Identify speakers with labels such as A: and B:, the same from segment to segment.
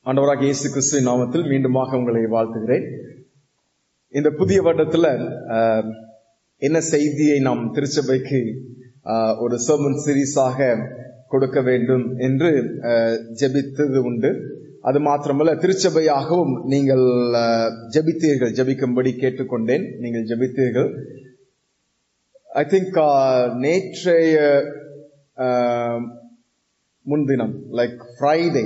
A: ஆண்டவராக இயேசு கிறிஸ்து நாமத்தில் மீண்டுமாக உங்களை வாழ்த்துகிறேன் இந்த புதிய வருடத்துல ஆஹ், என்ன செய்தியை நாம் திருச்சபைக்கு ஆஹ், ஒரு சர்மன் சீரீஸாக கொடுக்க வேண்டும் என்று ஆஹ், ஜெபித்தது உண்டு அது மாத்திரமல்ல திருச்சபையாகவும் நீங்கள் ஆஹ், ஜெபித்தீர்கள் ஜெபிக்கும்படி கேட்டுக்கொண்டேன் நீங்கள் ஜெபித்தீர்கள் ஐ திங்க் நேற்றைய ஆஹ், முன்தினம் like Friday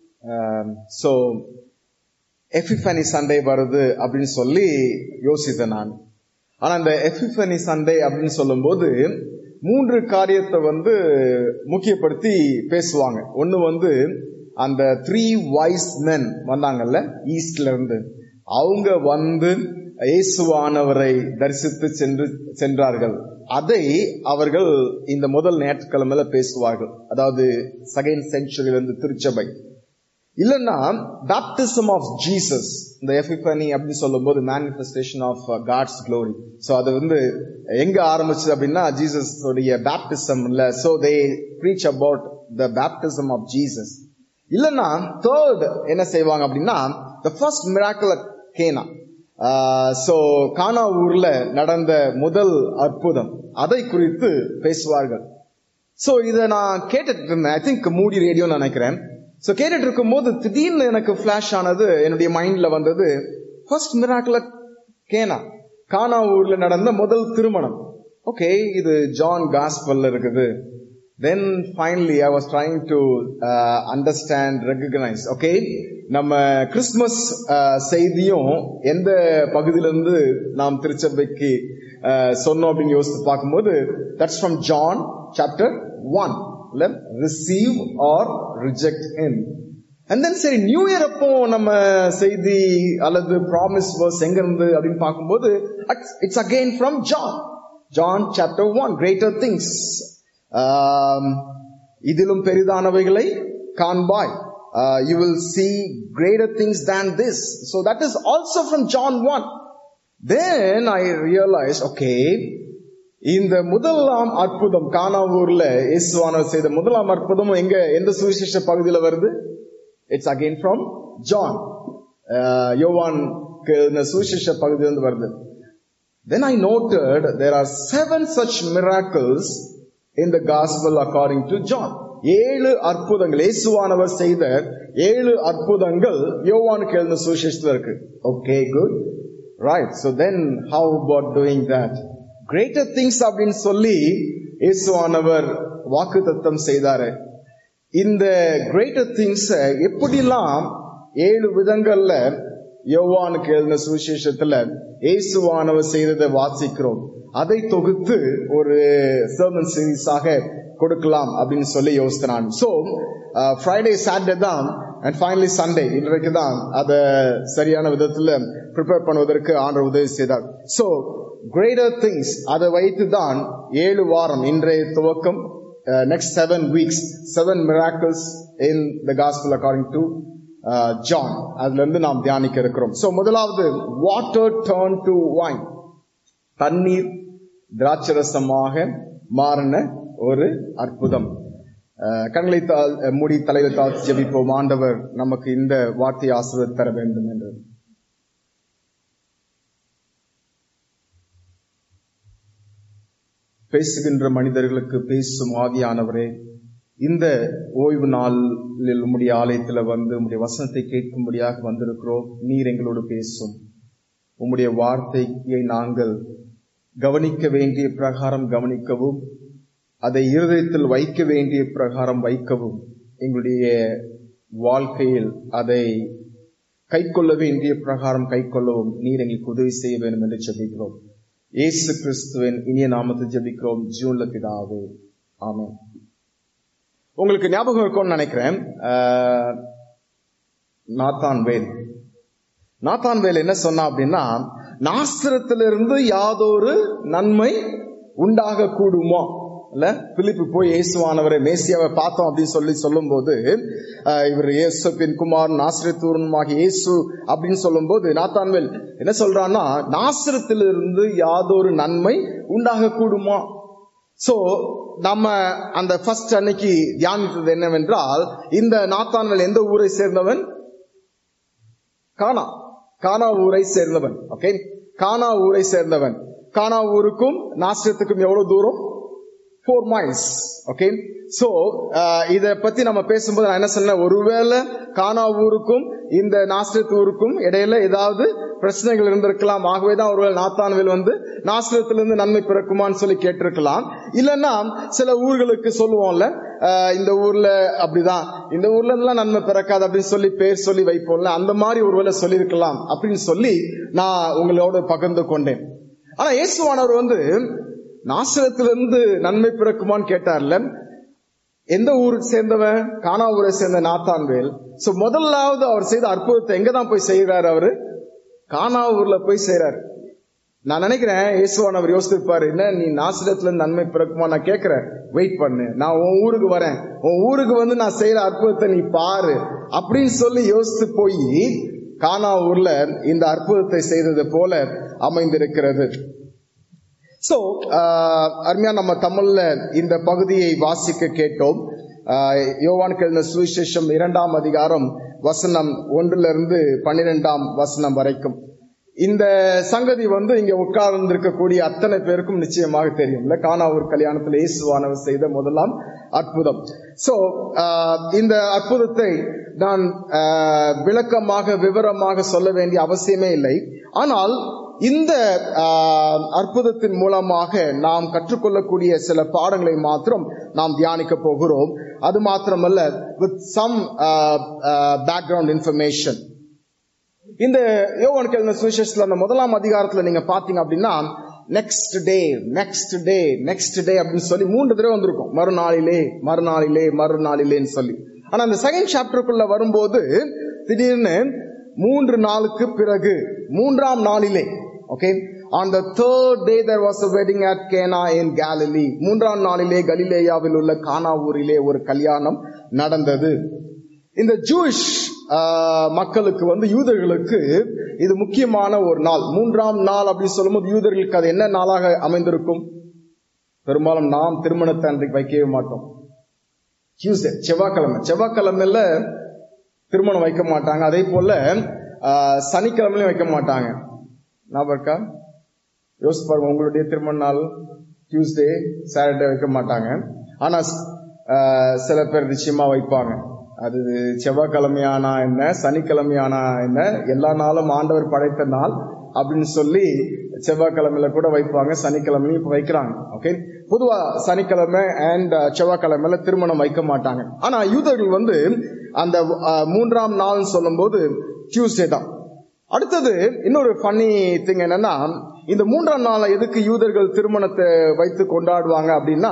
A: so Epiphany Sunday வருது அப்படின்னு சொல்லி யோசித்தேன் நான் ஆனா அந்த எஃபிஃபனி சண்டே அப்படின்னு சொல்லும்போது மூன்று காரியத்தை வந்து முக்கியப்படுத்தி பேசுவாங்க ஒன்னு வந்து அந்த த்ரீ வைஸ் மென் வந்தாங்கல்ல ஈஸ்ட்ல இருந்து அவங்க வந்து இயேசுவானவரை தரிசித்து சென்று சென்றார்கள் அதை அவர்கள் இந்த முதல் ஞாயிற்றுக்கிழமையில பேசுவார்கள் அதாவது செகண்ட் செஞ்சுரியிலிருந்து திருச்சபை இல்லைன்னா பேப்டிசம் ஆஃப் ஜீசஸ் இந்த எஃபிபனி அப்படின்னு சொல்லும்போது manifestation of God's glory so அது வந்து எங்க ஆரம்பிச்சது அப்படின்னா ஜீசஸ் உடைய பேப்டிசம் இல்ல so they preach about the baptism of Jesus இல்லைன்னா தேர்ட் என்ன செய்வாங்க அப்படின்னா the first miracle Cana so Cana ஊர்ல நடந்த முதல் அற்புதம் அதை குறித்து பேசுவார்கள் ஸோ இதை நான் கேட்டுட்டு இருந்தேன் ஐ திங்க் மூடி ரேடியோ நினைக்கிறேன் ஸோ கேட்டுட்டு இருக்கும்போது திடீர்னு எனக்கு ஃபிளாஷ் ஆனது என்னுடைய மைண்ட்ல வந்தது ஃபர்ஸ்ட் மிராக்கிள் கேனா கானா ஊர்ல நடந்த முதல் திருமணம் ஓகே இது ஜான் காஸ்பல்ல இருக்குது then finally I was trying to understand recognise okay நம்ம கிறிஸ்துமஸ் செய்தியும் எந்த பகுதியிலிருந்து நாம் திருச்சபைக்கு uh, சொன்னோம் அப்படின்னு யோசித்து பார்க்கும்போது that's from John chapter one இல்ல receive or reject in and then சரி நியூ இயர் அப்போ நம்ம செய்தி அல்லது ப்ராமிஸ் வர்ஸ் எங்க இருந்து அப்படின்னு பார்க்கும்போது it's again from John John chapter one greater things இதிலும் பெரிதானவைகளை காண்பாய் you will see greater things than this so that is also from John one then I realise okay இந்த முதலாம் அற்புதம் கானாவூர்ல இயேசுவானவர் செய்த முதலாம் அற்புதம் எங்க எந்த சுவிசேஷ பகுதியில வருது இட்ஸ் அகெயின் ஃப்ரம் ஜான் யோவான் இந்த சுவிசேஷ பகுதியிலிருந்து வருது Then I noted there are seven such miracles in the gospel according to John. ஏழு அற்புதங்கள் இயேசுவானவர் செய்த ஏழு அற்புதங்கள் யோவானுக்கு எழுந்த சுவிசேஷத்துல இருக்கு okay good right so then how about doing that greater things அப்படின்னு சொல்லி இயேசுவானவர் வாக்கு தத்தம் செய்தாரு இந்த கிரேட்டர் திங்ஸ் எப்படிலாம் ஏழு விதங்கள்ல யோவானுக்கு எழுதின சுவிசேஷத்துல இயேசுவானவர் செய்ததை வாசிக்கிறோம் அதை தொகுத்து ஒரு சர்மன் சீரீஸாக கொடுக்கலாம் அப்படின்னு சொல்லி யோசித்தான் ஸோ ஃப்ரைடே சாட்டர்டே தான் அண்ட் ஃபைனலி சண்டே இன்றைக்கு தான் அதை சரியான விதத்துல ப்ரிப்பேர் பண்ணுவதற்கு ஆண்டு உதவி செய்தார் ஸோ கிரேட்டர் திங்ஸ் அதை வைத்து தான் ஏழு வாரம் இன்றைய துவக்கம் next seven weeks seven miracles in the gospel according to John அதுல இருந்து நாம் தியானிக்க இருக்கிறோம் சோ முதலாவது வாட்டர் டர்ன் டு வைன் தண்ணீர் திராட்சரசமாக மாறின ஒரு அற்புதம் அஹ், கண்களை தாழ் மூடி தலையில தாழ்த்தி ஜெபிப்போம் ஆண்டவர் நமக்கு இந்த வார்த்தையை ஆசிரியர் தர வேண்டும் என்று பேசுகின்ற மனிதர்களுக்கு பேசும் ஆவியானவரே இந்த ஓய்வு நாளில் உம்முடைய ஆலயத்துல வந்து உம்முடைய வசனத்தை கேட்கும்படியாக வந்திருக்கிறோம் நீர் எங்களோடு பேசும் உம்முடைய வார்த்தையை நாங்கள் கவனிக்க வேண்டிய பிரகாரம் கவனிக்கவும் அதை இருதயத்தில் வைக்க வேண்டிய பிரகாரம் வைக்கவும் எங்களுடைய வாழ்க்கையில் அதை கைக்கொள்ள வேண்டிய பிரகாரம் கைக்கொள்ளவும் நீர் எங்களுக்கு உதவி செய்ய வேண்டும் என்று ஜெபிக்கிறோம் இயேசு கிறிஸ்துவின் இனிய நாமத்தை ஜெபிக்கிறோம் ஜூன்ல பிதாவே ஆமென் உங்களுக்கு ஞாபகம் இருக்கும்னு நினைக்கிறேன் ஆஹ், நாத்தான் வேல் நாத்தான் வேல் என்ன சொன்னா அப்படின்னா நாஸ்திரத்திலிருந்து யாதொரு நன்மை உண்டாக கூடுமோ இல்ல பிலிப்பு போய் இயேசுவானவரை மேசியாவை பார்த்தோம் அப்படின்னு சொல்லி சொல்லும்போது ஆஹ், இவர் இயேசுப்பின் குமார் நாசிரத்தூரனுமாகிய இயேசு அப்படின்னு சொல்லும்போது நாத்தான்வேல் என்ன சொல்றான்னா நாசிரத்திலிருந்து யாதொரு நன்மை உண்டாக கூடுமா சோ நம்ம அந்த ஃபர்ஸ்ட் அன்னைக்கு தியானித்தது என்னவென்றால் இந்த நாத்தான்வேல் எந்த ஊரை சேர்ந்தவன் கானா கானா ஊரை சேர்ந்தவன் ஓகே கானா ஊரை சேர்ந்தவன் கானா ஊருக்கும் நாசிரத்துக்கும் எவ்வளவு தூரம் ஃபோர் மைல்ஸ் ஓகே சோ இத பத்தி நம்ம பேசும்போது நான் என்ன சொன்னேன் ஒருவேளை கானா ஊருக்கும் இந்த நாசிரத் ஊருக்கும் இடையில ஏதாவது பிரச்சனைகள் இருந்திருக்கலாம் ஆகவே தான் ஒருவேளை நாத்தான்வேல் வந்து நாசிரத்திலிருந்து நன்மை பிறக்குமான்னு சொல்லி கேட்டிருக்கலாம் இல்லைன்னா சில ஊர்களுக்கு சொல்லுவோம்ல ஆஹ் இந்த ஊர்ல அப்படிதான் இந்த ஊர்ல எல்லாம் நன்மை பிறக்காது அப்படின்னு சொல்லி பேர் சொல்லி வைப்போம்ல அந்த மாதிரி ஒருவேளை சொல்லியிருக்கலாம் அப்படின்னு சொல்லி நான் உங்களோட பகிர்ந்து கொண்டேன் ஆனா இயேசுவானவர் வந்து நாசிரத்திலிருந்து நன்மை பிறக்குமான்னு கேட்டார்ல எந்த ஊருக்கு சேர்ந்தவன் கானா ஊரை சேர்ந்த நாத்தான்வேல் சோ முதலாவது அவர் செய்த அற்புதத்தை எங்க தான் போய் செய்யறாரு அவரு கானா ஊர்ல போய் செய்யறாரு நான் நினைக்கிறேன் இயேசுவான் அவர் யோசிச்சிருப்பாரு என்ன நீ நாசிரத்துல இருந்து நன்மை பிறக்குமா நான் கேட்கிறேன் வெயிட் பண்ணு நான் உன் ஊருக்கு வரேன் உன் ஊருக்கு வந்து நான் செய்யற அற்புதத்தை நீ பாரு அப்படின்னு சொல்லி யோசித்து போய் கானா ஊர்ல இந்த அற்புதத்தை செய்தது போல அமைந்திருக்கிறது சோ அருமையா நம்ம தமிழ்ல இந்த பகுதியை வாசிக்க கேட்டோம் ஆஹ் யோவான் கெழுந்த சுவிசேஷம் இரண்டாம் அதிகாரம் வசனம் ஒன்றுல இருந்து பன்னிரெண்டாம் வசனம் வரைக்கும் இந்த சங்கதி வந்து இங்க உட்கார்ந்து இருக்கக்கூடிய அத்தனை பேருக்கும் நிச்சயமாக தெரியும் இல்ல கானாவூர் கல்யாணத்தில் இயேசுவானவர் செய்த முதலாம் அற்புதம் சோ இந்த அற்புதத்தை நான் ஆஹ், விளக்கமாக விவரமாக சொல்ல வேண்டிய அவசியமே இல்லை ஆனால் இந்த ஆஹ், அற்புதத்தின் மூலமாக நாம் கற்றுக்கொள்ளக்கூடிய சில பாடங்களை மாத்திரம் நாம் தியானிக்க போகிறோம் அது மாத்திரமல்ல வித் சம் பேக்ரவுண்ட் இன்ஃபர்மேஷன் இந்த யோவான் கேள்வி சுவிசேஷத்துல அந்த முதலாம் அதிகாரத்துல நீங்க பாத்தீங்க அப்படின்னா next day next day next day அப்படின்னு சொல்லி மூன்று தடவை வந்திருக்கும் மறுநாளிலே மறுநாளிலே மறுநாளிலேன்னு சொல்லி ஆனா அந்த செகண்ட் சாப்டருக்குள்ள வரும்போது திடீர்னு மூன்று நாளுக்கு பிறகு மூன்றாம் நாளிலே okay on the third day there was a wedding at Cana in Galilee மூன்றாம் நாளிலே கலிலேயாவில் உள்ள கானா ஊரிலே ஒரு கல்யாணம் நடந்தது இந்த ஜூஷ் மக்களுக்கு வந்து யூதர்களுக்கு இது முக்கியமான ஒரு நாள் மூன்றாம் நாள் அப்படின்னு சொல்லும்போது யூதர்களுக்கு அது என்ன நாளாக அமைந்திருக்கும் பெரும்பாலும் நாம் திருமணத்தை அன்றைக்கு வைக்கவே மாட்டோம் டியூஸ்டே செவ்வாய்க்கிழமை செவ்வாய்க்கிழமையில திருமணம் வைக்க மாட்டாங்க அதே போல ஆஹ், சனிக்கிழமையிலும் வைக்க மாட்டாங்க ஞாபகம் இருக்கா யோசிச்சு பாருங்க உங்களுடைய திருமண நாள் டியூஸ்டே சாட்டர்டே வைக்க மாட்டாங்க ஆனா ஆஹ், சில பேர் நிச்சயமா வைப்பாங்க அது செவ்வாய்க்கிழமையானா என்ன சனிக்கிழமையானா என்ன எல்லா நாளும் ஆண்டவர் படைத்த நாள் அப்படின்னு சொல்லி செவ்வாய்க்கிழமையில கூட வைப்பாங்க சனிக்கிழமையும் இப்ப வைக்கிறாங்க ஓகே பொதுவா சனிக்கிழமை அண்ட் செவ்வாய்க்கிழமையில திருமணம் வைக்க மாட்டாங்க ஆனா யூதர்கள் வந்து அந்த ஆஹ், மூன்றாம் நாள் சொல்லும்போது டியூஸ்டே தான் அடுத்தது இன்னொரு ஃபன்னி திங் என்னன்னா இந்த மூன்றாம் நாளை எதுக்கு யூதர்கள் திருமணத்தை வைத்து கொண்டாடுவாங்க அப்படின்னா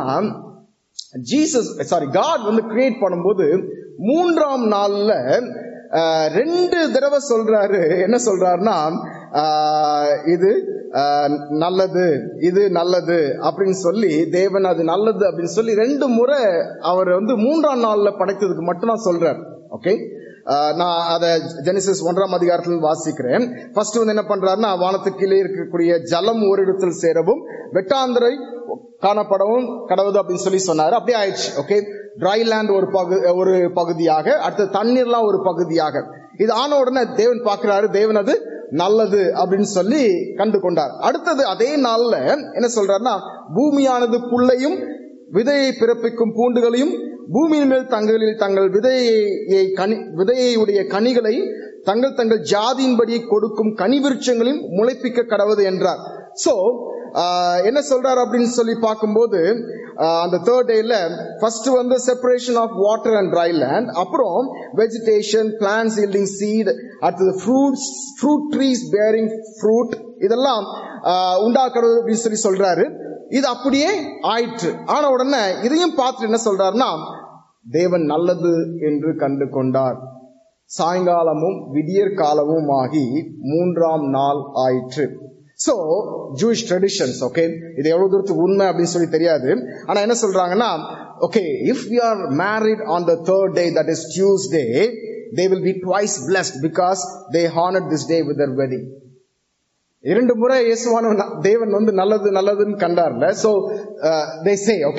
A: ஜீசஸ் சாரி காட் வந்து கிரியேட் பண்ணும்போது மூன்றாம் நாள்ல ஆஹ், ரெண்டு தடவை சொல்றாரு என்ன சொல்றாருன்னா ஆஹ், இது ஆஹ், நல்லது இது நல்லது அப்படின்னு சொல்லி தேவன் அது நல்லது அப்படின்னு சொல்லி ரெண்டு முறை அவர் வந்து மூன்றாம் நாள்ல படைத்ததுக்கு மட்டும் தான் சொல்றார் ஓகே நான் அதை ஜெனிசிஸ் ஒன்றாம் அதிகாரத்தில் வாசிக்கிறேன் ஃபர்ஸ்ட் வந்து என்ன பண்றாருன்னா வானத்துக்கு கீழே இருக்கக்கூடிய ஜலம் ஒரு இடத்தில் சேரவும் வெட்டாந்தரை காணப்படவும் கடவுது அப்படின்னு சொல்லி சொன்னாரு அப்படியே ஆயிடுச்சு ஓகே ட்ரை லேண்ட் ஒரு பகு ஒரு பகுதியாக அடுத்து தண்ணீர்லாம் ஒரு பகுதியாக இது ஆன உடனே தேவன் பார்க்கிறாரு தேவன் அது நல்லது அப்படின்னு சொல்லி கண்டு கொண்டார் அடுத்தது அதே நாள்ல என்ன சொல்றாருன்னா பூமியானது புல்லையும் விதையை பிறப்பிக்கும் பூண்டுகளையும் பூமியின் மேல் தங்களில் தங்கள் விதையை கனி விதையுடைய கனிகளை தங்கள் தங்கள் ஜாதியின்படி கொடுக்கும் கனி விருட்சங்களையும் முளைப்பிக்க கடவுது என்றார் சோ என்ன சொல்றாரு அப்படின்னு சொல்லி பார்க்கும்போது ஆஹ், அந்த தேர்ட் டேல ஃபர்ஸ்ட் வந்து separation of water and dry land அப்புறம் வெஜிடேஷன் பிளான்ஸ் yielding சீட் அடுத்தது fruits fruit trees bearing fruit இதெல்லாம் ஆஹ், உண்டாக்குறது அப்படின்னு சொல்லி சொல்றாரு இது அப்படியே ஆயிற்று ஆன உடனே இதையும் பார்த்துட்டு என்ன சொல்றாருன்னா தேவன் நல்லது என்று கண்டு கொண்டார் சாயங்காலமும் விடியற் காலமும் ஆகி மூன்றாம் நாள் ஆயிற்று சோ ஜூஷ் ட்ரெடிஷன்ஸ் ஓகே இது எவ்வளவு தூரத்துக்கு உண்மை அப்படின்னு சொல்லி தெரியாது ஆனா என்ன சொல்றாங்கன்னா okay if you are married on the third day that is Tuesday they will be twice blessed because they honour this day with their wedding இரண்டு முறை இயேசுவான தேவன் வந்து நல்லது நல்லதுன்னு கண்டார்ல so they say okay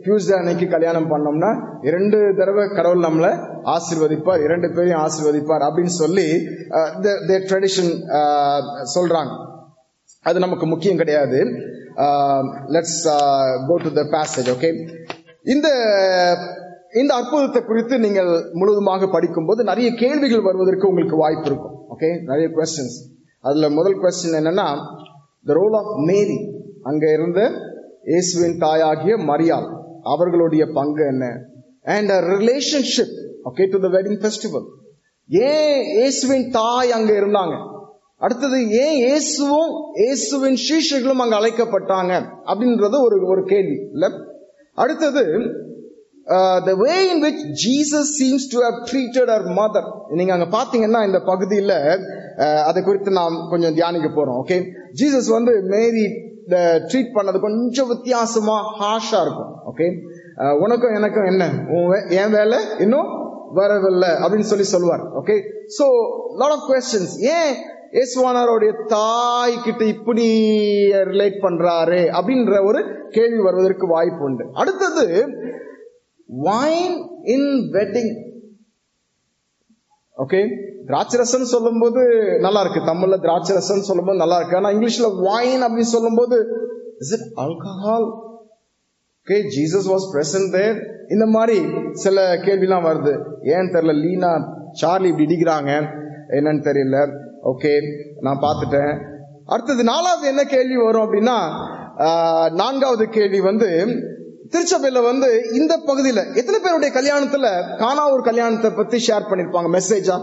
A: Tuesday அன்னைக்கு கல்யாணம் பண்ணோம்னா இரண்டு தடவை கடவுள் நம்மளை ஆசீர்வதிப்பார் இரண்டு பேரையும் ஆசீர்வதிப்பார் அப்படின்னு சொல்லி ட்ரெடிஷன் சொல்றாங்க அது நமக்கு முக்கியம் கிடையாது let's go to the passage okay இந்த இந்த அற்புதத்தை குறித்து நீங்கள் முழுவதுமாக படிக்கும்போது நிறைய கேள்விகள் வருவதற்கு உங்களுக்கு வாய்ப்பு இருக்கும் ஓகே நிறைய கொஸ்டின்ஸ் அதுல முதல் கொஸ்டின் என்னன்னா த ரோல் ஆஃப் மேரி அங்க இருந்த இயேசுவின் தாயாகிய மரியாள் அவர்களுடைய பங்கு என்ன and relationship okay to the wedding festival ஏன் இயேசுவின் தாய் அங்க இருந்தாங்க அடுத்தது ஏன் இயேசுவும் இயேசுவின் சீஷர்களும் அங்க அழைக்கப்பட்டாங்க அப்படின்றது ஒரு ஒரு கேள்வி இல்ல அடுத்தது the way in which Jesus seems to have treated அவர் மதர் நீங்க அங்க பாத்தீங்கன்னா இந்த பகுதியில அதை குறித்து நாம் கொஞ்சம் தியானிக்க போறோம் ஓகே ஜீசஸ் வந்து மேரி ட்ரீட் பண்ணது கொஞ்சம் வித்தியாசமா ஹாஷா இருக்கும் ஓகே உனக்கும் எனக்கும் என்ன என் வேலை இன்னும் வரவில்லை அப்படின்னு சொல்லி சொல்லுவார் okay so lot of questions ஏன் இயேசுவானவருடைய தாய் கிட்ட இப்படி ரிலேட் பண்றாரு அப்படின்ற ஒரு கேள்வி வருவதற்கு வாய்ப்பு உண்டு அடுத்தது வைன் இன் வெட்டிங் ஓகே திராட்சரசம் சொல்லும் போது நல்லா இருக்கு தமிழ்ல திராட்சரசம் சொல்லும் போது நல்லா இருக்கு ஆனா இங்கிலீஷ்ல வைன் அப்படின்னு சொல்லும் போது is it alcohol okay Jesus was present there இந்த மாதிரி சில கேள்விலாம் வருது ஏன் தெரியல லீனா சார்லி இப்படி இடிக்கிறாங்க என்னன்னு தெரியல ஓகே நான் பார்த்துட்டேன் அடுத்தது நாலாவது என்ன கேள்வி வரும் அப்படின்னா நான்காவது கேள்வி வந்து திருச்சபையில வந்து இந்த பகுதியில எத்தனை பேருடைய கல்யாணத்துல காணா ஒரு கல்யாணத்தை பத்தி ஷேர் பண்ணிருப்பாங்க மெசேஜா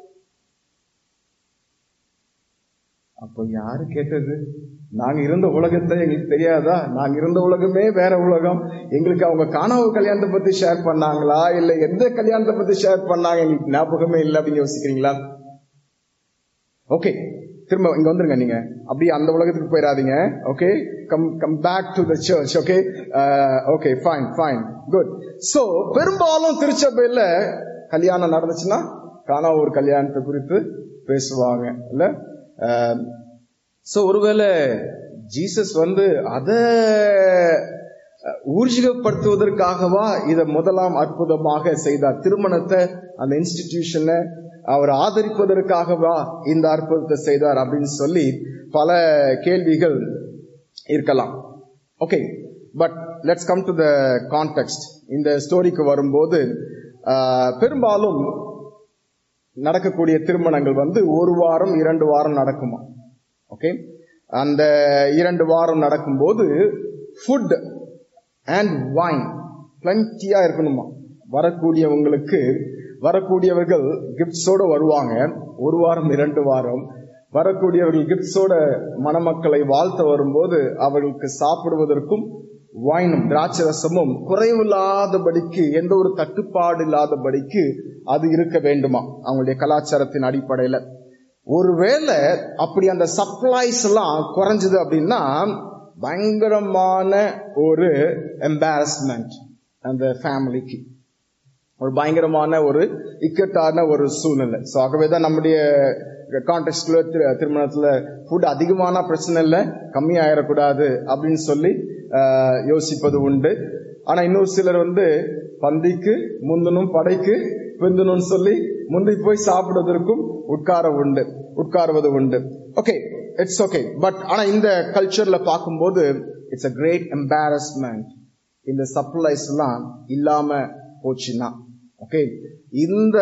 A: அப்ப யாரு கேட்டது நாங்க இருந்த உலகத்தை எங்களுக்கு தெரியாதா நாங்க இருந்த உலகமே வேற உலகம் எங்களுக்கு அவங்க காணாவு கல்யாணத்தை பத்தி ஷேர் பண்ணாங்களா இல்ல எந்த கல்யாணத்தை பத்தி ஷேர் பண்ணாங்க எங்களுக்கு ஞாபகமே இல்லை அப்படின்னு யோசிக்கிறீங்களா ஓகே திரும்ப இங்க வந்துருங்க நீங்க அப்படியே அந்த உலகத்துக்கு போயிடாதீங்க okay come come back to the church okay okay fine fine good so பெரும்பாலும் திருச்சபையில கல்யாணம் நடந்துச்சுன்னா காணா ஒரு கல்யாணத்தை குறித்து பேசுவாங்க இல்ல சோ ஒருவேளை ஜீசஸ் வந்து அத ஊர்ஜிகப்படுத்துவதற்காகவா இத முதலாம் அற்புதமாக செய்தார் திருமணத்தை அந்த இன்ஸ்டிடியூஷனை அவர் ஆதரிப்பதற்காகவா இந்த அற்புதத்தை செய்தார் அப்படின்னு சொல்லி பல கேள்விகள் இருக்கலாம் okay but let's come to the context இந்த ஸ்டோரிக்கு வரும்போது பெரும்பாலும் நடக்கக்கூடிய திருமணங்கள் வந்து ஒரு வாரம் இரண்டு வாரம் நடக்குமா ஓகே அந்த இரண்டு வாரம் நடக்கும்போது ஃபுட் அண்ட் வைன் பிளண்டியா இருக்கணுமா வரக்கூடியவங்களுக்கு வரக்கூடியவர்கள் கிஃப்ட்ஸோட வருவாங்க ஒரு வாரம் இரண்டு வாரம் வரக்கூடியவர்கள் கிஃப்ட்ஸோட மணமக்களை வாழ்த்த வரும்போது அவர்களுக்கு சாப்பிடுவதற்கும் வைனும் திராட்சரசமும் குறைவில்லாதபடிக்கு எந்த ஒரு தட்டுப்பாடு இல்லாதபடிக்கு அது இருக்க வேண்டுமா அவங்களுடைய கலாச்சாரத்தின் அடிப்படையில ஒருவேளை அப்படி அந்த சப்ளைஸ் எல்லாம் குறைஞ்சது அப்படின்னா பயங்கரமான ஒரு எம்பாரஸ்மெண்ட் அந்த ஃபேமிலிக்கு ஒரு பயங்கரமான ஒரு இக்கட்டான ஒரு சூழ்நிலை ஸோ ஆகவே தான் நம்முடைய கான்டெக்ட்ல திருமணத்துல ஃபுட் அதிகமான பிரச்சனை இல்லை கம்மியாயிடக்கூடாது அப்படின்னு சொல்லி யோசிப்பது உண்டு ஆனா இன்னொரு சிலர் வந்து பந்திக்கு முந்தனும் படைக்கு பிந்தனும் சொல்லி முந்தி போய் சாப்பிடுவதற்கும் உட்கார உண்டு உட்காருவது உண்டு ஓகே இட்ஸ் ஓகே பட் ஆனா இந்த கல்ச்சர்ல பார்க்கும்போது இட்ஸ் அ கிரேட் எம்பாரஸ்மெண்ட் இந்த சப்ளைஸ் எல்லாம் இல்லாம போச்சுன்னா ஓகே இந்த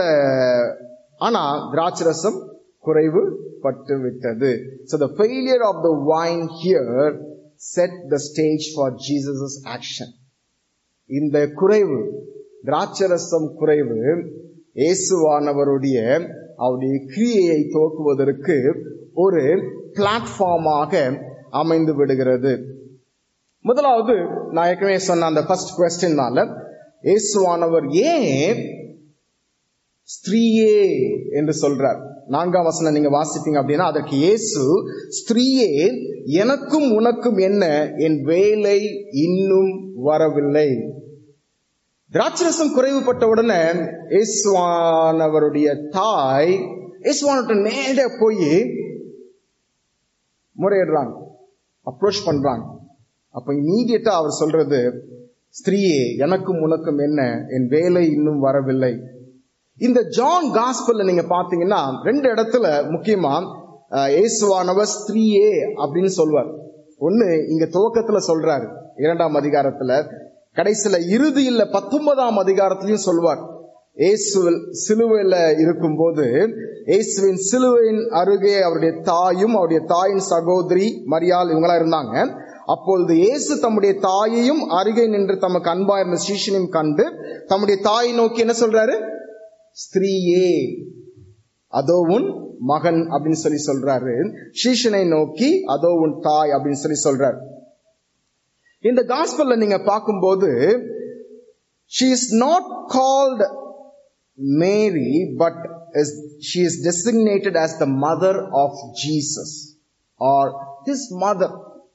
A: ஆனா திராட்சரசம் குறைவு பட்டு விட்டது so the failure of the wine here set the stage for Jesus' action இந்த குறைவு திராட்சரசம் குறைவு இயேசுவானவருடைய அவருடைய கிரியையை துவக்குவதற்கு ஒரு பிளாட்ஃபார்மாக அமைந்து விடுகிறது முதலாவது நான் ஏற்கனவே சொன்ன அந்த ஃபர்ஸ்ட் கொஸ்டின்னால இயேசுவானவர் ஏன் ஸ்திரீயே என்று சொல்றார் நான்காம் வசனம் நீங்க வாசிப்பீங்க அப்படின்னா அதற்கு இயேசு ஸ்திரீயே எனக்கும் உனக்கும் என்ன என் வேலை இன்னும் வரவில்லை திராட்சரசம் குறைவுபட்ட உடனே இயேசுவானவருடைய தாய் இயேசுவானவர்கிட்ட நேர போய் முறையிடுறாங்க அப்ரோச் பண்றாங்க அப்ப இமீடியட்டா அவர் சொல்றது ஸ்திரீயே எனக்கும் உனக்கும் என்ன என் வேலை இன்னும் வரவில்லை இந்த ஜான் காஸ்பல்ல நீங்க பாத்தீங்கன்னா ரெண்டு இடத்துல முக்கியமா அஹ், இயேசுவானவர் ஸ்திரீயே அப்படின்னு சொல்வார் ஒண்ணு இங்க துவக்கத்துல சொல்றாரு இரண்டாம் அதிகாரத்துல கடைசியில இறுதியில பத்தொன்பதாம் அதிகாரத்திலையும் சொல்வார் இயேசுவில் சிலுவையில இருக்கும்போது இயேசுவின் சிலுவையின் அருகே அவருடைய தாயும் அவருடைய தாயின் சகோதரி மரியாள் இவங்களா இருந்தாங்க அப்பொழுது இயேசு தம்முடைய தாயையும் அருகே நின்று தமக்கு அன்பா இருந்த சீஷனையும் கண்டு தம்முடைய தாயை நோக்கி என்ன சொல்றாரு ஸ்திரீயே அதோ உன் மகன் அப்படின்னு சொல்லி சொல்றாரு சீஷனை நோக்கி அதோ உன் தாய் அப்படின்னு சொல்லி சொல்றாரு இந்த காஸ்பல்ல நீங்க பார்க்கும்போது she is not called Mary but is she is designated as the mother of Jesus or his mother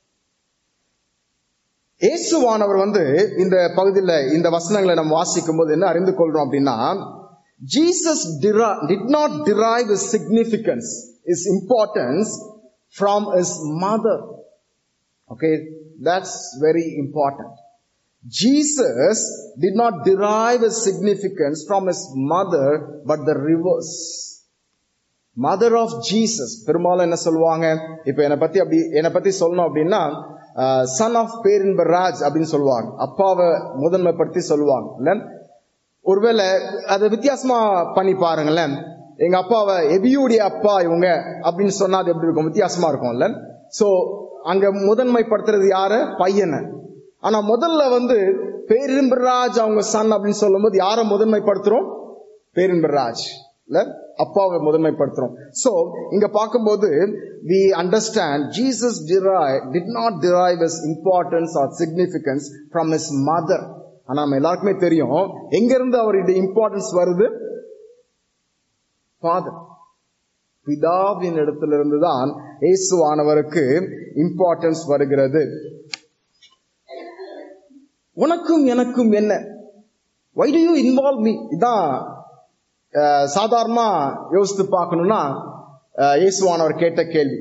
A: இயேசுவானவர் வந்து இந்த பகுதியில் இந்த வசனங்களை நம்ம வாசிக்கும் போது என்ன அறிந்து கொள்றோம் அப்படின்னா Jesus deri- did not derive his significance, his importance from his mother. Okay, that's very important. Jesus did not derive his significance from his mother, but the reverse. Mother of Jesus பெரும்பாலும் என்ன சொல்லுவாங்க இப்ப என்னை பத்தி அப்படி என்னை பத்தி சொல்லணும் அப்படின்னா சன் ஆஃப் பேரின்பராஜ் அப்படின்னு சொல்லுவாங்க அப்பாவை முதன்மைப்படுத்தி சொல்லுவாங்க இல்ல ஒருவேளை அதை வித்தியாசமா பண்ணி பாருங்களேன் எங்க அப்பாவை எபியுடைய அப்பா இவங்க அப்படின்னு சொன்னா அது எப்படி இருக்கும் வித்தியாசமா இருக்கும்ல சோ அங்க முதன்மைப்படுத்துறது யாரு பையனை ஆனா முதல்ல வந்து பேரின்பராஜ் அவங்க சன் அப்படின்னு சொல்லும்போது யாரை முதன்மைப்படுத்துறோம் பேரின்பராஜ் இல்ல அப்பாவை முதன்மைப்படுத்துறோம் சோ இங்க பார்க்கும்போது we understand jesus derive did not derive his importance or significance from his mother ஆனா நம்ம எல்லாருக்குமே தெரியும் எங்க இருந்து அவருடைய இம்பார்ட்டன்ஸ் வருது ஃபாதர் பிதாவின் இடத்திலிருந்து தான் இயேசுவானவருக்கு இம்பார்ட்டன்ஸ் வருகிறது உனக்கும் எனக்கும் என்ன why do you involve me இதான் அஹ், சாதாரணமா யோசித்து பார்க்கணும்னா அஹ், இயேசுவானவர் கேட்ட கேள்வி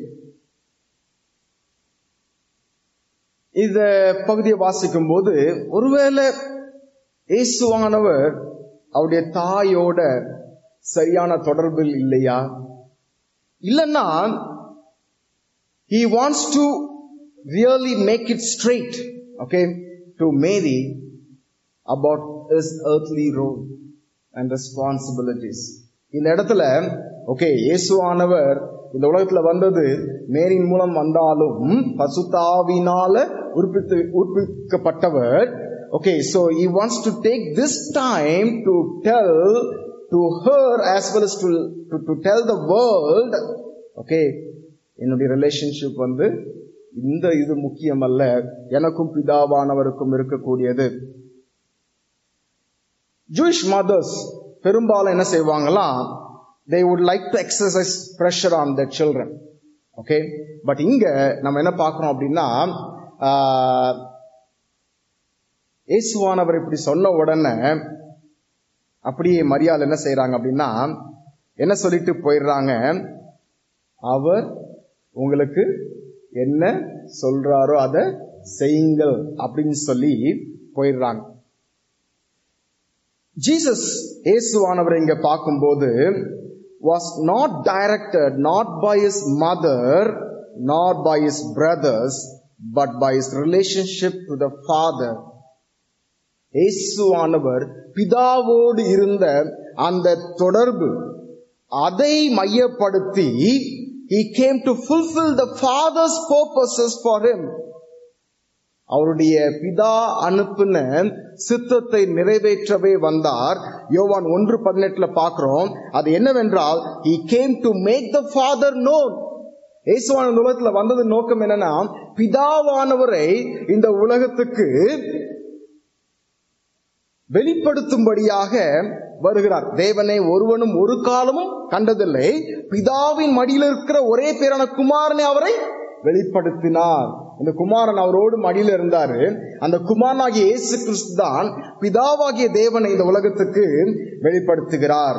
A: இந்த பகுதியை வாசிக்கும் போது ஒருவேளை இயேசுவானவர் அவருடைய தாயோட சரியான தொடர்பில் இல்லையா இல்லைன்னா he wants to really make it straight okay to Mary about his earthly role and responsibilities இந்த இடத்துல ஓகே இயேசுவானவர் இந்த உலகத்துல வந்தது மேரின் மூலம் வந்தாலும் பசுதாவினால உற்பத்தி உற்பத்திக்கப்பட்டவர் okay so he wants to take this time to tell to her as well as to to, to tell the world okay என்னுடைய ரிலேஷன்ஷிப் வந்து இந்த இது முக்கியம் அல்ல எனக்கும் பிதாவானவருக்கும் இருக்கக்கூடியது ஜூயிஷ் மதர்ஸ் பெரும்பாலும் என்ன செய்வாங்களாம் they would like to exercise pressure on their children okay but இங்க நம்ம என்ன பார்க்கிறோம் அப்படின்னா ஆஹ், இயேசுவானவர் இப்படி சொன்ன உடனே அப்படியே மரியாதை என்ன செய்யறாங்க அப்படின்னா என்ன சொல்லிட்டு போயிடுறாங்க அவர் உங்களுக்கு என்ன சொல்றாரோ அதை செய்யுங்கள் அப்படின்னு சொல்லி போயிடுறாங்க ஜீசஸ் இயேசுவானவர் இங்க பார்க்கும்போது was not directed not by his mother nor by his brothers but by his relationship to the father இயேசுவானவர் பிதாவோடு இருந்த அந்த தொடர்பு அதை மையப்படுத்தி he came to fulfill the father's purposes for him அவருடைய பிதா அனுப்பின சித்தத்தை நிறைவேற்றவே வந்தார் யோவான் ஒன்று பதினெட்டுல பார்க்கிறோம் அது என்னவென்றால் he came to make the father known இயேசுவான இந்த உலகத்துல வந்தது நோக்கம் என்னன்னா பிதாவானவரை இந்த உலகத்துக்கு வெளிப்படுத்தும்படியாக வருகிறார் தேவனை ஒருவனும் ஒரு காலமும் கண்டதில்லை பிதாவின் மடியில் இருக்கிற ஒரே பேரான குமாரனை அவரை வெளிப்படுத்தினார் இந்த குமாரன் அவரோடு மடியில இருந்தாரு அந்த குமாரனாகிய இயேசு கிறிஸ்து தான் பிதாவாகிய தேவனை இந்த உலகத்துக்கு வெளிப்படுத்துகிறார்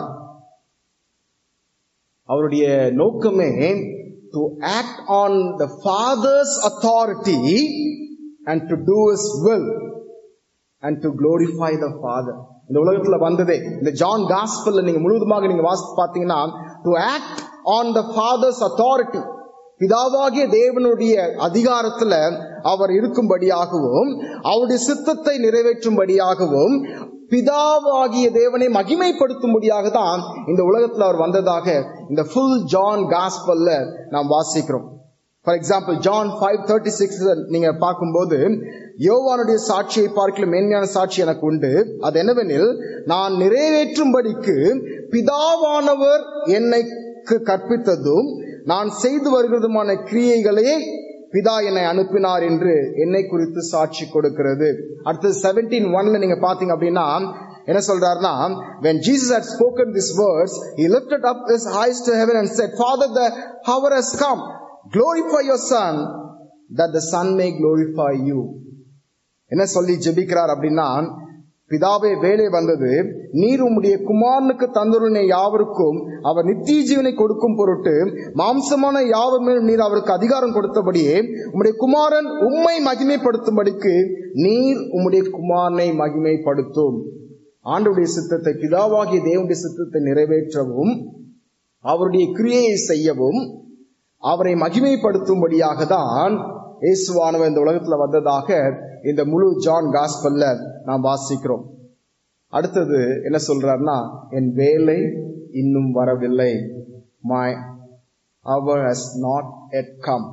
A: அவருடைய நோக்கமே to act on the father's authority and to do his will and to glorify the Father. இந்த உலகத்துல வந்ததே இந்த ஜான் காஸ்பல்ல நீங்க முழுவதுமாக நீங்க வாசித்து பார்த்தீங்கன்னா to act on the father's authority பிதாவாகிய தேவனுடைய அதிகாரத்துல அவர் இருக்கும்படியாகவும் அவருடைய சித்தத்தை நிறைவேற்றும்படியாகவும் பிதாவாகிய தேவனை மகிமைப்படுத்தும்படியாக தான் இந்த உலகத்துல அவர் வந்ததாக இந்த ஃபுல் ஜான் காஸ்பல்ல நாம் வாசிக்கிறோம் for example John five thirty six நீங்க பார்க்கும்போது யோவானுடைய சாட்சியை பார்க்கல மேன்மையான சாட்சி எனக்கு உண்டு அது என்னவெனில் நான் நிறைவேற்றும்படிக்கு பிதாவானவர் என்னைக்கு கற்பித்ததும் நான் செய்து வருகிறதுமான கிரியைகளே பிதா என்னை அனுப்பினார் என்று என்னை குறித்து சாட்சி கொடுக்கிறது அடுத்தது செவன்டீன் ஒன்ல நீங்க பாத்தீங்க அப்படின்னா என்ன சொல்றாருன்னா when jesus had spoken these words he lifted up his eyes to heaven and said father the hour has come glorify your son that the son may glorify you என்ன சொல்லி ஜெபிக்கிறார் அப்படின்னா பிதாவே வேலை வந்தது நீர் உம்முடைய குமாரனுக்கு தந்துருனை யாவருக்கும் அவர் நித்திய ஜீவனை கொடுக்கும் பொருட்டு மாம்சமான யாவர் மேலும் நீர் அவருக்கு அதிகாரம் கொடுத்தபடியே உம்முடைய குமாரன் உம்மை மகிமைப்படுத்தும்படிக்கு நீர் உம்முடைய குமாரனை மகிமைப்படுத்தும் ஆண்டுடைய சித்தத்தை பிதாவாகிய தேவனுடைய சித்தத்தை நிறைவேற்றவும் அவருடைய கிரியையை செய்யவும் அவரை மகிமைப்படுத்தும்படியாக தான் இயேசுவானவர் இந்த உலகத்துல வந்ததாக இந்த முழு ஜான் காஸ்பல்ல நாம் வாசிக்கிறோம் அடுத்தது என்ன சொல்றாருன்னா என் வேலை இன்னும் வரவில்லை my hour has not yet come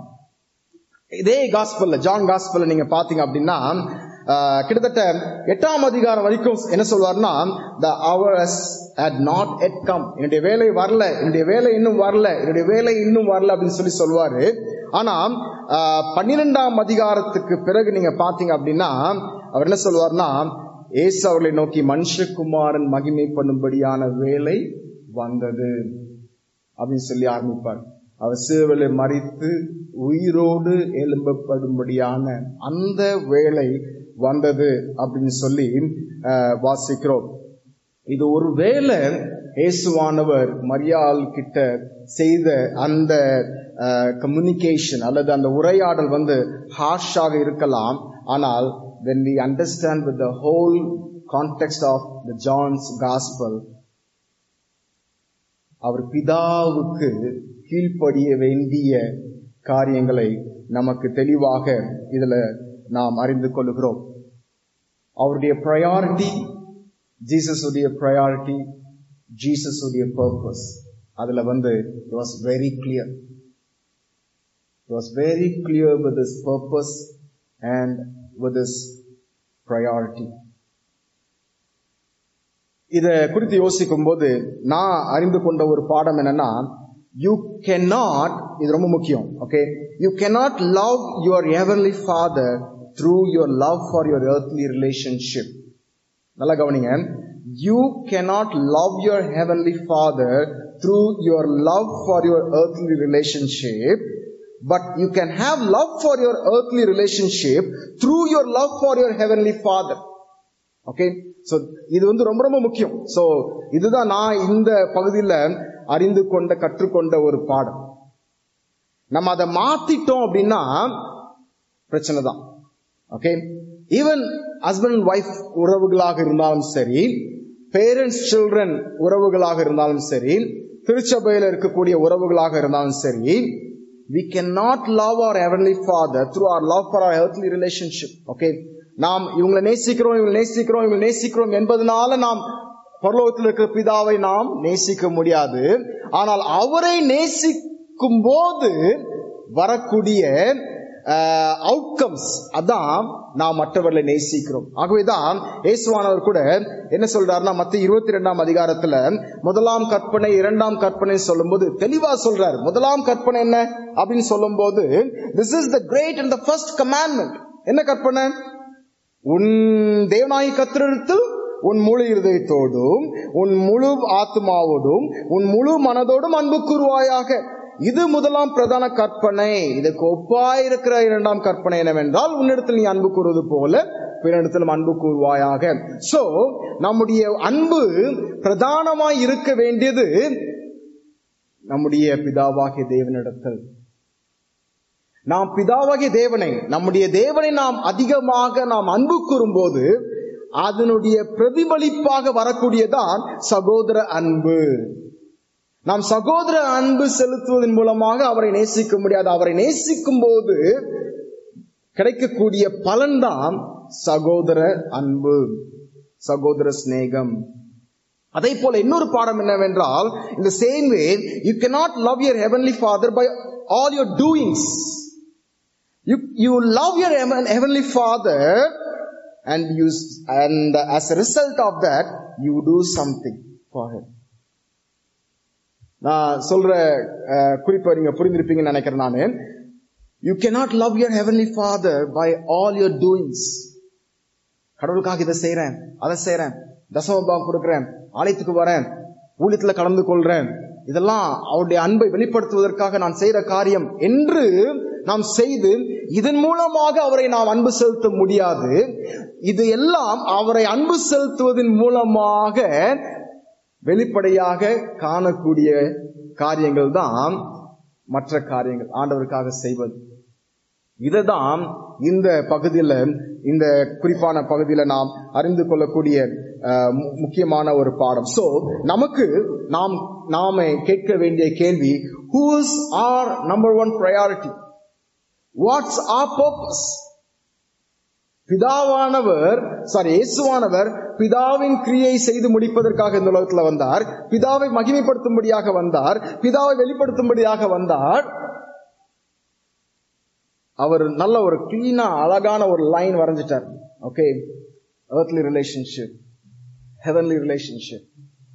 A: இதே காஸ்பல்ல ஜான் காஸ்பல்ல நீங்க பாத்தீங்க அப்படின்னா ஆஹ், கிட்டத்தட்ட எட்டாம் அதிகாரம் வரைக்கும் என்ன சொல்வார்னா the hour had not yet come என்னுடைய வேலை வரல என்னுடைய வேலை இன்னும் வரல என்னுடைய வேலை இன்னும் வரல அப்படின்னு சொல்லி சொல்வாரு ஆனா ஆஹ், பன்னிரெண்டாம் அதிகாரத்துக்கு பிறகு நீங்க பாத்தீங்க அப்படின்னா அவர் என்ன சொல்வார்னா ஏசு அவர்களை நோக்கி மனுஷகுமாரன் மகிமை பண்ணும்படியான வேலை வந்தது அப்படின்னு சொல்லி ஆரம்பிப்பார் அவர் சிறுவலை மறித்து உயிரோடு எழும்பப்படும்படியான அந்த வேலை வந்தது அப்படின்னு சொல்லி அஹ், வாசிக்கிறோம் இது ஒரு வேளை இயேசுவானவர் மரியாள் கிட்ட செய்த அந்த கம்யூனிகேஷன் அல்லது அந்த உரையாடல் வந்து ஹார்ஷாக இருக்கலாம் ஆனால் when we understand with the whole context of the John's gospel அவர் பிதாவுக்கு கீழ்ப்படிய வேண்டிய காரியங்களை நமக்கு தெளிவாக இதுல நாம் அறிந்து கொள்கிறோம் அவருடைய ப்ரையாரிட்டி ஜீசஸ் உடைய ப்ரையாரிட்டி ஜீசஸ் உடைய பர்பஸ் அதுல வந்து it was very clear it was very clear with his purpose and with his priority இத குறித்து யோசிக்கும் போது நான் அறிந்து கொண்ட ஒரு பாடம் என்னன்னா யூ cannot இது ரொம்ப முக்கியம் okay you cannot love your heavenly father through your love for your earthly relationship நல்லா கவனிங்க you cannot love your heavenly father through your love for your earthly relationship but you can have love for your earthly relationship through your love for your heavenly father okay so இது வந்து ரொம்ப ரொம்ப முக்கியம் so இதுதான் நான் இந்த பகுதியில அறிந்து கொண்ட கற்றுக்கொண்ட ஒரு பாடம் நம்ம அதை மாத்திட்டோம் அப்படின்னா பிரச்சனை தான் okay even husband and wife உறவுகளாக இருந்தாலும் சரி பேரண்ட்ஸ் சில்ட்ரன் உறவுகளாக இருந்தாலும் சரி திருச்சபையில் இருக்கக்கூடிய உறவுகளாக இருந்தாலும் சரி we cannot love our heavenly father through our love for our earthly relationship okay நாம் இவங்களை நேசிக்கிறோம் இவங்களை நேசிக்கிறோம் இவங்களை நேசிக்கிறோம் என்பதனால நாம் பரலோகத்தில் இருக்கிற பிதாவை நாம் நேசிக்க முடியாது ஆனால் அவரை நேசிக்கும் போது வரக்கூடிய அவுட்கம்ஸ் அதான் நாம் மற்றவர்களை நேசிக்கிறோம் ஆகவேதான் இயேசுவானவர் கூட என்ன சொல்றாருன்னா மத்திய இருபத்தி ரெண்டாம் அதிகாரத்துல முதலாம் கற்பனை இரண்டாம் கற்பனை சொல்லும்போது தெளிவா சொல்றாரு முதலாம் கற்பனை என்ன அப்படின்னு சொல்லும்போது this is the great and the first commandment என்ன கற்பனை உன் தேவனாகி கத்திரத்தில் உன் முழு இருதயத்தோடும் உன் முழு ஆத்மாவோடும் உன் முழு மனதோடும் அன்பு கூறுவாயாக இது முதலாம் பிரதான கற்பனை இதுக்கு ஒப்பாயிருக்கிற இரண்டாம் கற்பனை என்னவென்றால் உன்னிடத்தில் நீ அன்பு கூறுவது போல பிறனிடத்திலும் அன்பு கூறுவாயாக சோ நம்முடைய அன்பு பிரதானமாய் இருக்க வேண்டியது நம்முடைய பிதாவாகிய தேவனிடத்தில் நாம் பிதாவாகிய தேவனை நம்முடைய தேவனை நாம் அதிகமாக நாம் அன்பு கூறும்போது அதனுடைய பிரதிபலிப்பாக வரக்கூடியதான் சகோதர அன்பு நாம் சகோதர அன்பு செலுத்துவதன் மூலமாக அவரை நேசிக்க முடியாது அவரை நேசிக்கும் போது கிடைக்கக்கூடிய பலன்தான் சகோதர அன்பு சகோதர சிநேகம் அதே போல இன்னொரு பாடம் என்னவென்றால் இந்த same way you cannot love your heavenly father by all your doings you you love your heaven- heavenly father and you and as a result of that you do something for him நான் சொல்ற அஹ், குறிப்பை நீங்க புரிந்திருப்பீங்கன்னு நினைக்கிறேன் நானு you cannot love your heavenly father by all your doings கடவுளுக்காக இதை செய்றேன் அதை செய்றேன் தசமபாகம் கொடுக்கிறேன் ஆலயத்துக்கு வரேன் ஊழியத்துல கலந்து கொள்றேன் இதெல்லாம் அவருடைய அன்பை வெளிப்படுத்துவதற்காக நான் செய்யற காரியம் என்று நாம் செய்து இதன் மூலமாக அவரை நாம் அன்பு செலுத்த முடியாது இது எல்லாம் அவரை அன்பு செலுத்துவதன் மூலமாக வெளிப்படையாக காணக்கூடிய காரியங்கள் தான் மற்ற காரியங்கள் ஆண்டவருக்காக செய்வது இதுதான் இந்த பகுதியில இந்த குறிப்பான பகுதியில நாம் அறிந்து கொள்ளக்கூடிய அஹ், மு- முக்கியமான ஒரு பாடம் சோ நமக்கு நாம் நாம கேட்க வேண்டிய கேள்வி who's our number one priority what's our purpose பிதாவானவர் சாரி இயேசுவானவர் பிதாவின் கிரியை செய்து முடிப்பதற்காக இந்த உலகத்துல வந்தார் பிதாவை மகிமைப்படுத்தும்படியாக வந்தார் பிதாவை வெளிப்படுத்தும்படியாக வந்தார் அவர் நல்ல ஒரு கிளீனா அழகான ஒரு லைன் வரைஞ்சிட்டார் okay earthly relationship heavenly relationship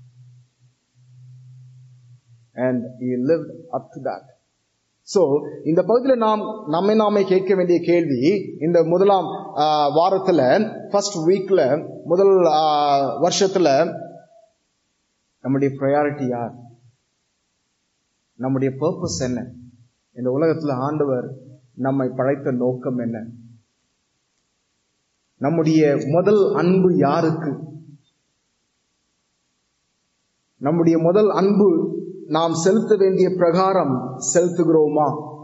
A: and he lived up to that so இந்த பகுதியில நாம் நம்மை நாமே கேட்க வேண்டிய கேள்வி இந்த முதலாம் ஆஹ், வாரத்துல ஃபர்ஸ்ட் வீக்ல முதல் ஆஹ், வருஷத்துல நம்முடைய ப்ரையாரிட்டி யார் நம்முடைய பர்பஸ் என்ன இந்த உலகத்துல ஆண்டவர் நம்மை படைத்த நோக்கம் என்ன நம்முடைய முதல் அன்பு யாருக்கு நம்முடைய முதல் அன்பு நாம் செலுத்த வேண்டிய பிரகாரம் செலுத்துகிறோமா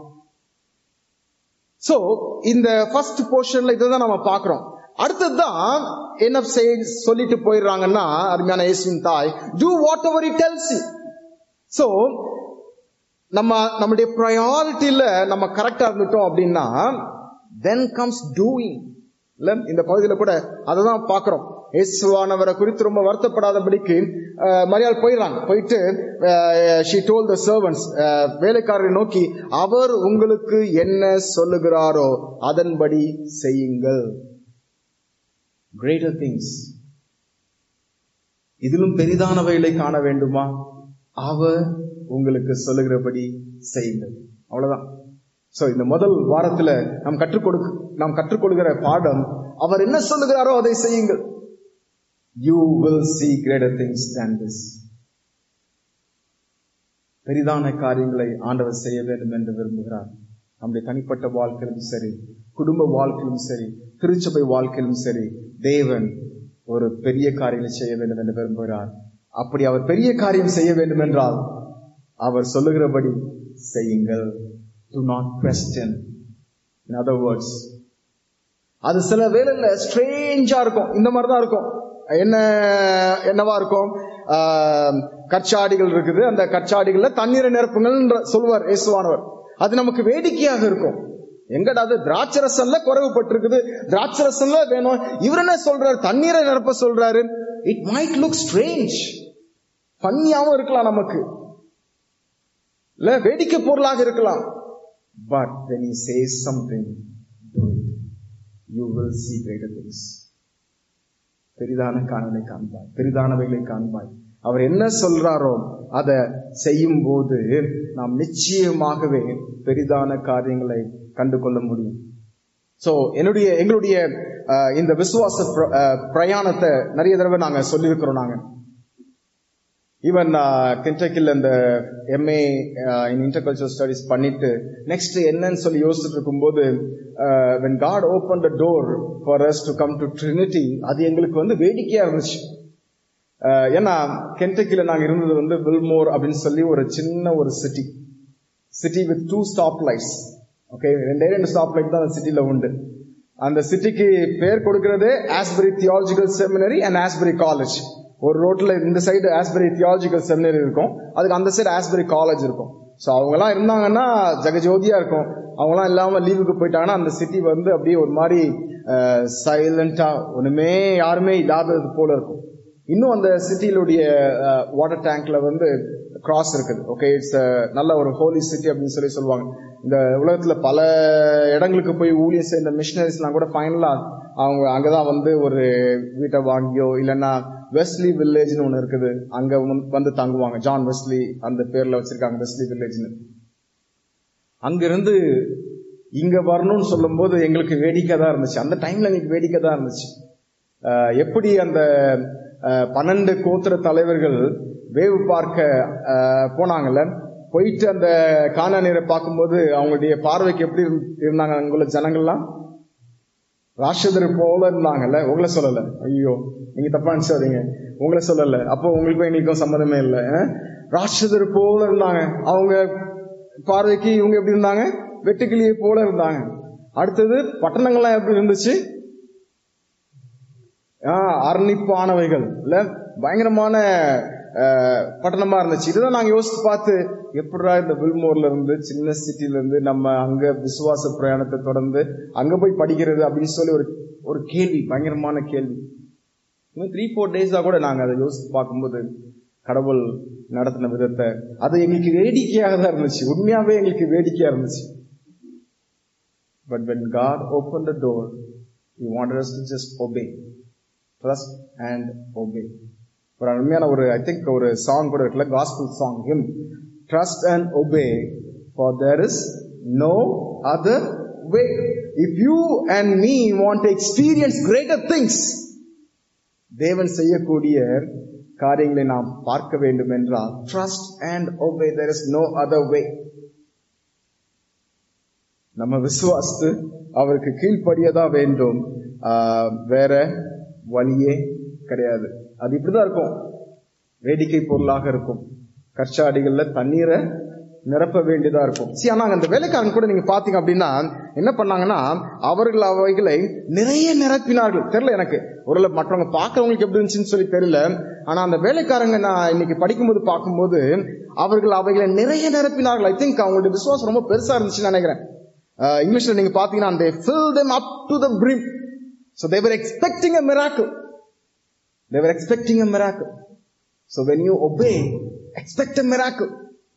A: சோ இந்த ஃபர்ஸ்ட் போர்ஷன்ல இதுதான் நம்ம பார்க்கிறோம் அடுத்ததுதான் என்ன செய் சொல்லிட்டு போயிடுறாங்கன்னா அருமையான இயேசுவின் தாய் do whatever it tells you so நம்ம நம்முடைய ப்ரையாரிட்டியில நம்ம கரெக்டா இருந்துட்டோம் அப்படின்னா தென் கம்ஸ் டூயிங் இல்ல இந்த பகுதியில கூட அதை தான் பாக்குறோம் இயேசுவானவரை குறித்து ரொம்ப வருத்தப்படாதபடிக்கு அஹ், மரியாள் போயிடுறாங்க போயிட்டு ஷி டோல் த சர்வன்ஸ் வேலைக்காரரை நோக்கி அவர் உங்களுக்கு என்ன சொல்லுகிறாரோ அதன்படி செய்யுங்கள் கிரேட்டர் திங்ஸ் இதிலும் பெரிதானவைகளை காண வேண்டுமா அவர் உங்களுக்கு சொல்லுகிறபடி செய்யுங்கள் அவ்வளவுதான் சோ இந்த முதல் வாரத்துல நாம் கற்றுக் கொடுக்க நாம் கற்றுக்கொள்கிற பாடம் அவர் என்ன சொல்லுகிறாரோ அதை செய்யுங்கள் you will see greater things than this பெரிதான காரியங்களை ஆண்டவர் செய்ய வேண்டும் என்று விரும்புகிறார் நம்முடைய தனிப்பட்ட வாழ்க்கையிலும் சரி குடும்ப வாழ்க்கையிலும் சரி திருச்சபை வாழ்க்கையிலும் சரி தேவன் ஒரு பெரிய காரியங்களை செய்ய வேண்டும் என்று விரும்புகிறார் அப்படி அவர் பெரிய காரியம் செய்ய வேண்டும் என்றால் அவர் சொல்லுகிறபடி செய்யுங்கள் do not question in other words அது சில வேளையில ஸ்ட்ரேஞ்சா இருக்கும் இந்த மாதிரி தான் இருக்கும் என்ன என்னவா இருக்கும் ஆஹ், கற்சாடிகள் இருக்குது அந்த கற்சாடிகள்ல தண்ணீரை நிரப்புங்கள் சொல்லுவார் இயேசுவானவர் அது நமக்கு வேடிக்கையாக இருக்கும் எங்கடா அது திராட்சரசன்ல குறைவுபட்டிருக்குது திராட்சரசன்ல வேணும் இவர் என்ன சொல்றாரு தண்ணீரை நிரப்ப சொல்றாரு இட் மைட் லுக் ஸ்ட்ரேஞ்ச் ஃபன்னியாவும் இருக்கலாம் நமக்கு இல்ல வேடிக்கை பொருளாக இருக்கலாம் but when he says something do it you will see greater things பெரிதான காணலை காண்பாய் பெரிதானவைகளை காண்பாய் அவர் என்ன சொல்றாரோ அதை செய்யும் போது நாம் நிச்சயமாகவே பெரிதான காரியங்களை கண்டு கொள்ள முடியும் சோ என்னுடைய எங்களுடைய அஹ், இந்த விசுவாச பிர- அஹ், பிரயாணத்தை நிறைய தடவை நாங்க சொல்லியிருக்கிறோம் நாங்க ஈவன் கென்டக்கில் இந்த எம்ஏ இன் இன்டர்கல்ச்சர் ஸ்டடிஸ் பண்ணிட்டு நெக்ஸ்ட் என்னன்னு சொல்லி யோசிச்சுட்டு இருக்கும்போது when God open the door for us to come to Trinity அது எங்களுக்கு வந்து வேடிக்கையா இருந்துச்சு அஹ், ஏன்னா கென்டக்கில நாங்க இருந்தது வந்து வில்மோர் அப்படின்னு சொல்லி ஒரு சின்ன ஒரு city city with two stop lights okay ரெண்டே ரெண்டு ஸ்டாப் லைட் தான் அந்த சிட்டில உண்டு அந்த சிட்டிக்கு பேர் கொடுக்கிறது Asbury Theological Seminary and Asbury College ஒரு ரோட்ல இந்த சைடு ஆஸ்பரி தியாலஜிக்கல் செமினரி இருக்கும் அதுக்கு அந்த சைடு ஆஸ்பரி காலேஜ் இருக்கும் ஸோ அவங்கலாம் இருந்தாங்கன்னா ஜெகஜோதியா இருக்கும் அவங்கலாம் இல்லாம லீவுக்கு போயிட்டாங்கன்னா அந்த சிட்டி வந்து அப்படியே ஒரு மாதிரி சைலண்டா ஒண்ணுமே யாருமே இல்லாதது போல இருக்கும் இன்னும் அந்த சிட்டியிலுடைய வாட்டர் டேங்க்ல வந்து கிராஸ் இருக்குது ஓகே இட்ஸ் நல்ல ஒரு ஹோலி சிட்டி அப்படின்னு சொல்லி சொல்லுவாங்க இந்த உலகத்துல பல இடங்களுக்கு போய் ஊழியர் சேர்ந்த மிஷினரிஸ்லாம் கூட ஃபைனலா அவங்க அங்கதான் வந்து ஒரு வீட்டை வாங்கியோ இல்லைன்னா வெஸ்லி வில்லேஜ்னு ஒன்று இருக்குது அங்க வந்து- வந்து தங்குவாங்க ஜான் வெஸ்லி அந்த பேர்ல வச்சிருக்காங்க வெஸ்லி வில்லேஜ்னு அங்கிருந்து இங்க வரணும்னு சொல்லும்போது எங்களுக்கு வேடிக்கை தான் இருந்துச்சு அந்த டைம்ல எங்களுக்கு வேடிக்கை தான் இருந்துச்சு அஹ் எப்படி அந்த அஹ், பன்னெண்டு கோத்திர தலைவர்கள் வேவு பார்க்க அஹ், போனாங்கல்ல போயிட்டு அந்த காணாநீரை பார்க்கும்போது அவங்களுடைய பார்வைக்கு எப்படி இருந்து- இருந்தாங்க அங்குள்ள ஜனங்கள்லாம் ராட்சதர் போல இருந்தாங்கல்ல உங்களை சொல்லல ஐயோ நீங்க தப்பா நினைச்சாதீங்க உங்களை சொல்லல அப்போ உங்களுக்கும் எங்களுக்கும் சம்மதமே இல்லை அஹ்? ராட்சதர் போல இருந்தாங்க அவங்க பார்வைக்கு இவங்க எப்படி இருந்தாங்க வெட்டுக்கிளியை போல இருந்தாங்க அடுத்தது பட்டணங்கள்லாம் எப்படி இருந்துச்சு ஆஹ் அர்ணிப்பானவைகள் இல்ல பயங்கரமான ஆஹ், பட்டணமா இருந்துச்சு இதுதான் நாங்க யோசிச்சு பார்த்து எப்படிடா இந்த வில்மோர்ல இருந்து சின்ன சிட்டில இருந்து நம்ம அங்க விசுவாச பிரயாணத்தை தொடர்ந்து அங்க போய் படிக்கிறது அப்படின்னு சொல்லி ஒரு ஒரு கேள்வி பயங்கரமான கேள்வி இன்னும் த்ரீ ஃபோர் டேஸா கூட நாங்க அதை யோசிச்சு பார்க்கும்போது கடவுள் நடத்தின விதத்தை அது எங்களுக்கு வேடிக்கையாக தான் இருந்துச்சு உண்மையாவே எங்களுக்கு வேடிக்கையா இருந்துச்சு but when God opened the door, He wanted us to just obey. Trust and obey. ஒரு அருமையான ஒரு ஐ திங்க் ஒரு சாங் கூட இருக்குல்ல gospel song him trust and obey for there is no other way if you and me want to experience greater things தேவன் செய்யக்கூடிய காரியங்களை நாம் பார்க்க வேண்டும் என்றால் trust and obey there is no other way நம்ம விசுவாசித்து அவருக்கு கீழ்ப்படியதா வேண்டும் ஆஹ், வேற வழியே கிடையாது அது இப்படிதான் இருக்கும் வேடிக்கை பொருளாக இருக்கும் கற்சாடிகள்ல தண்ணீரை நிரப்ப வேண்டியதா இருக்கும் சரி ஆனா அந்த வேலைக்காரன் கூட நீங்க பாத்தீங்க அப்படின்னா என்ன பண்ணாங்கன்னா அவர்கள் அவைகளை நிறைய நிரப்பினார்கள் தெரியல எனக்கு ஒரு மற்றவங்க பார்க்கறவங்களுக்கு எப்படி இருந்துச்சுன்னு சொல்லி தெரியல ஆனா அந்த வேலைக்காரங்க நான் இன்னைக்கு படிக்கும்போது பார்க்கும்போது அவர்கள் அவைகளை நிறைய நிரப்பினார்கள் ஐ திங்க் அவங்களுடைய விசுவாசம் ரொம்ப பெருசா இருந்துச்சுன்னு நினைக்கிறேன் Uh, இங்கிலீஷ்ல நீங்க பாத்தீங்கன்னா they filled them up to the brim so they were expecting a miracle they were expecting a miracle so when you obey expect a miracle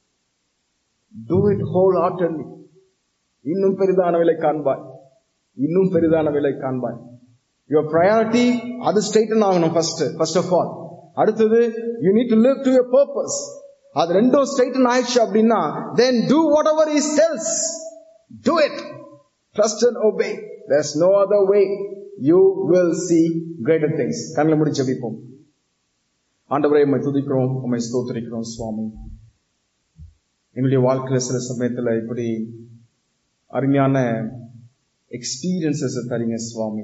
A: do it wholeheartedly இன்னும் பெரிதான விலை காண்பாய் இன்னும் பெரிதான விலை காண்பாய் யுவர் priority அது ஸ்ட்ரைட்டன் ஆகணும் ஃபர்ஸ்ட் ஃபர்ஸ்ட் ஆஃப் ஆல் அடுத்தது you need to live to your purpose அது ரெண்டும் ஸ்ட்ரைட்டன் ஆயிடுச்சு அப்படின்னா then do whatever is tells Do it. Trust and obey. There's no other way. You will see greater things. கண்ணில் முடி ஜெபிப்போம் ஆண்டவரை உம்மை துதிக்கிறோம் உம்மை ஸ்தோத்திரிக்கிறோம் சுவாமி எங்களுடைய வாழ்க்கையில சில சமயத்துல இப்படி அருமையான எக்ஸ்பீரியன்சஸ் தரீங்க சுவாமி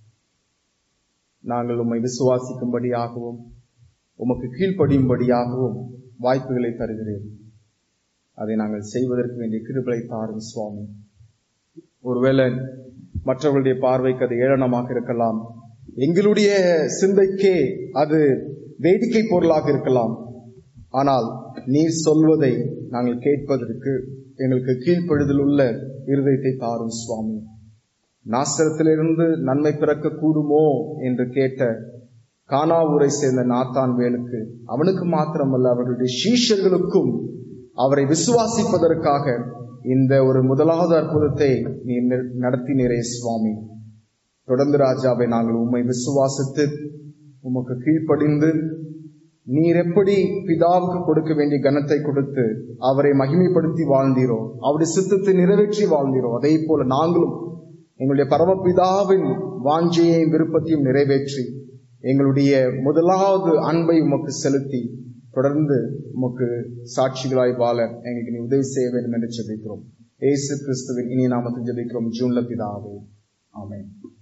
A: நாங்கள் உம்மை விசுவாசிக்கும்படியாகவும் உமக்கு கீழ்ப்படியும்படியாகவும் வாய்ப்புகளை தருகிறேன் அதை நாங்கள் செய்வதற்கு வேண்டிய கிருபலை தாரும் சுவாமி ஒருவேளை மற்றவர்களுடைய பார்வைக்கு அது ஏளனமாக இருக்கலாம் எங்களுடைய சிந்தைக்கே அது வேடிக்கை பொருளாக இருக்கலாம் ஆனால் நீர் சொல்வதை நாங்கள் கேட்பதற்கு எங்களுக்கு கீழ்ப்பழுதில் உள்ள இருதயத்தை தாரும் சுவாமி நாசரத்திலிருந்து நன்மை பிறக்க கூடுமோ என்று கேட்ட கானாவூரை சேர்ந்த நாத்தான் வேலுக்கு அவனுக்கு மாத்திரமல்ல அவர்களுடைய சீஷர்களுக்கும் அவரை விசுவாசிப்பதற்காக இந்த ஒரு முதலாவது அற்புதத்தை நீ நடத்தினரே சுவாமி தொடர்ந்து ராஜாவை நாங்கள் உம்மை விசுவாசித்து உமக்கு கீழ்ப்படிந்து நீர் எப்படி பிதாவுக்கு கொடுக்க வேண்டிய கனத்தை கொடுத்து அவரை மகிமைப்படுத்தி வாழ்ந்தீரோ அவருடைய சித்தத்தை நிறைவேற்றி வாழ்ந்தீரோ அதே போல நாங்களும் எங்களுடைய பரமபிதாவின் வாஞ்சையையும் விருப்பத்தையும் நிறைவேற்றி எங்களுடைய முதலாவது அன்பை உமக்கு செலுத்தி தொடர்ந்து உமக்கு சாட்சிகளாய் வாழ எங்களுக்கு நீ உதவி செய்ய வேண்டும் என்று ஜெபிக்கிறோம் ஏசு கிறிஸ்துவின் இனி நாமத்தில் ஜெபிக்கிறோம் ஜூன்ல பிதாவே ஆமென்